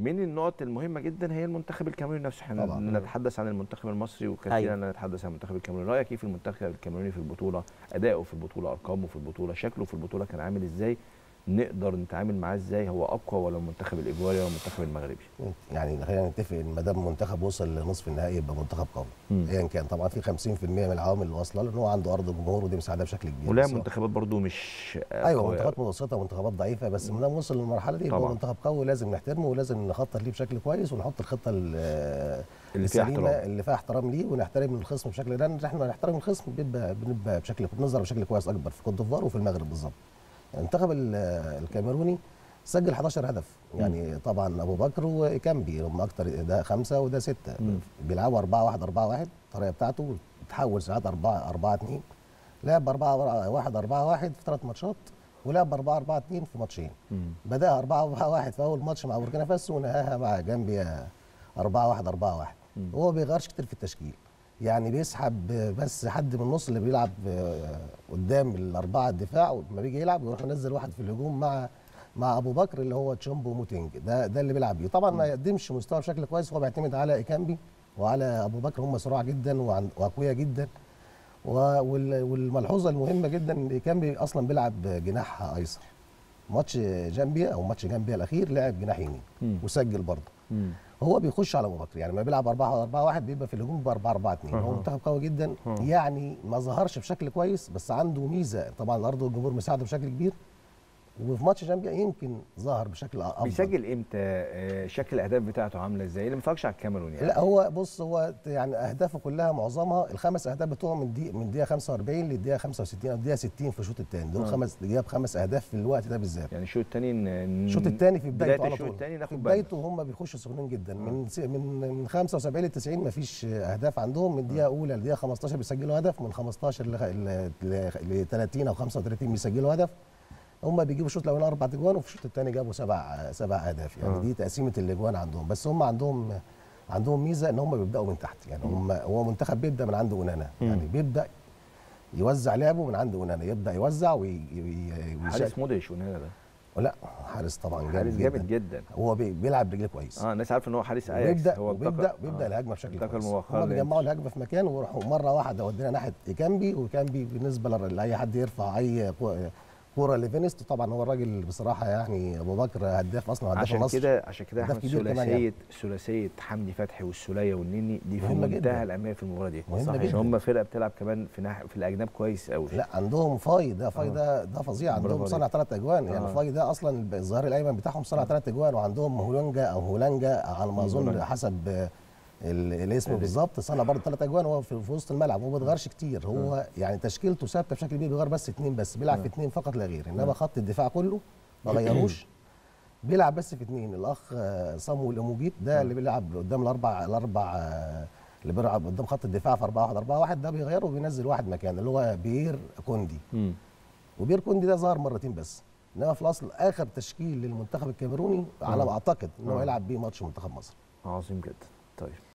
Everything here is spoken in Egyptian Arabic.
من النقط المهمه جدا هي المنتخب الكاميروني نفسه احنا طبعاً. نتحدث عن المنتخب المصري وكثيرا أيوة. نتحدث عن المنتخب الكاميروني رايك ايه في المنتخب الكاميروني في البطوله اداؤه في البطوله ارقامه في البطوله شكله في البطوله كان عامل ازاي نقدر نتعامل معاه ازاي هو اقوى ولا المنتخب الايفواري ولا المنتخب المغربي يعني خلينا نتفق ان ما دام منتخب وصل لنصف النهائي يبقى منتخب قوي مم. ايا كان طبعا في 50% من العوامل اللي واصله له ان هو عنده ارض جمهور ودي مساعده بشكل كبير ولعب بس هو- منتخبات برضو مش ايوه قوية منتخبات متوسطه ومنتخبات ضعيفه بس ما دام وصل للمرحله دي يبقى طبعاً. هو منتخب قوي لازم نحترمه ولازم نخطط ليه بشكل كويس ونحط الخطه ال- اللي فيها السليمة احترام اللي فيها احترام ليه ونحترم الخصم بشكل لان احنا نحترم الخصم بيبقى بنبقى بشكل بنظهر بشكل كويس اكبر في كوت ديفوار وفي المغرب بالظبط المنتخب ال- الكاميروني سجل 11 هدف يعني طبعا ابو بكر وكامبي هم اكتر ده خمسه وده سته مم. بيلعبوا 4 1 4 1 الطريقه بتاعته تحول ساعات 4 4 2 لعب 4 1 4 1 في ثلاث ماتشات ولعب 4 4 2 في ماتشين مم. بدأها 4 4 1 في اول ماتش مع بوركينا فاسو ونهاها مع جامبيا 4 1 4 1 مم. هو ما بيغيرش كتير في التشكيل يعني بيسحب بس حد من النص اللي بيلعب آه، قدام الاربعه الدفاع ولما بيجي يلعب يروح ينزل واحد في الهجوم مع مع ابو بكر اللي هو تشامبو موتينج ده ده اللي بيلعب بيه طبعا ما يقدمش مستوى بشكل كويس هو بيعتمد على ايكامبي وعلى ابو بكر هم سرعه جدا وعن- واقوياء جدا و- وال- والملحوظه المهمه جدا ان ايكامبي اصلا بيلعب جناح ايسر ماتش جامبيا او ماتش جامبيا الاخير لعب جناح يمين مم. وسجل برضه مم. هو بيخش على ابو بكر يعني لما بيلعب 4 4 1 بيبقى في الهجوم ب 4 4 2 هو أها. منتخب قوي جدا أها. يعني ما ظهرش بشكل كويس بس عنده ميزه طبعا الارض والجمهور مساعده بشكل كبير وفي ماتش جامبيا يمكن ظهر بشكل افضل بيسجل امتى آه، شكل الاهداف بتاعته عامله ازاي اللي ما اتفرجش على الكاميرون يعني لا هو بص هو يعني اهدافه كلها معظمها الخمس اهداف بتوعه من دي من دقيقه 45 للدقيقه 65 او الدقيقه 60 في الشوط الثاني دول آه. خمس جاب خمس اهداف في الوقت ده بالذات يعني الشوط الثاني الشوط الثاني في بدايته على الشوط طول الثاني في ناخد بالنا بدايته هم بيخشوا سخنين جدا من س- من من 75 ل 90 ما فيش اهداف عندهم من دقيقه اولى لدقيقه 15 بيسجلوا هدف من 15 ل ل 30 او 35 بيسجلوا هدف هم بيجيبوا الشوط الاولاني اربع اجوان وفي الشوط الثاني جابوا سبع سبع اهداف يعني آه. دي تقسيمه الاجوان عندهم بس هم عندهم عندهم ميزه ان هم بيبداوا من تحت يعني هم هو منتخب بيبدا من عند اونانا يعني بيبدا يوزع لعبه من عند اونانا يبدا يوزع وي- وي- ويشا- حارس مودريتش ونانا ده لا حارس طبعا حارس جامد جامد جدا جدا هو بي- بيلعب رجليه كويس اه الناس عارفه ان هو حارس اياكس بيبدا هو بيبدا انتقل- بيبدا آه. الهجمه بشكل انتقل كويس مؤخرا هم بيجمعوا لإنتر. الهجمه في مكان ويروحوا مره واحده ودينا ناحيه ايكامبي وكامبي بالنسبه لر- لاي حد يرفع اي كو- كوره ليفينست طبعا هو الراجل بصراحه يعني ابو بكر هداف اصلا هداف عشان النصر كده عشان كده هدف احمد كبير كمان ثلاثيه يعني. ثلاثيه حمدي فتحي والسوليه والنني دي في مهمة منتهى جدا. الاهميه في المباراه دي مهمة عشان جدا. هم فرقه بتلعب كمان في ناح... في الاجناب كويس قوي لا عندهم فاي ده فاي آه. ده ده فظيع برافو عندهم عليك. صنع ثلاث اجوان يعني آه. فاي ده اصلا الظهير الايمن بتاعهم صنع ثلاث اجوان وعندهم هولنجا او هولنجا على ما اظن هولنجا. حسب آه، ال- الاسم ال- بالظبط صنع برضه ثلاث اجوان هو في في وسط الملعب هو ما بيتغيرش كتير هو يعني تشكيلته ثابته بشكل كبير بيغير بس اثنين بس بيلعب في اثنين فقط لا غير انما خط الدفاع كله ما غيروش بيلعب بس في اثنين الاخ آه، صامويل اموجيت ده اللي بيلعب قدام الاربع الاربع آه، اللي بيلعب قدام خط الدفاع في 4 1 4 1 ده بيغيره وبينزل واحد مكانه اللي هو بيير كوندي مم. وبير كوندي ده ظهر مرتين بس انما في الاصل اخر تشكيل للمنتخب الكاميروني على آه. ما اعتقد ان هو آه. يلعب بيه ماتش منتخب مصر عظيم جدا طيب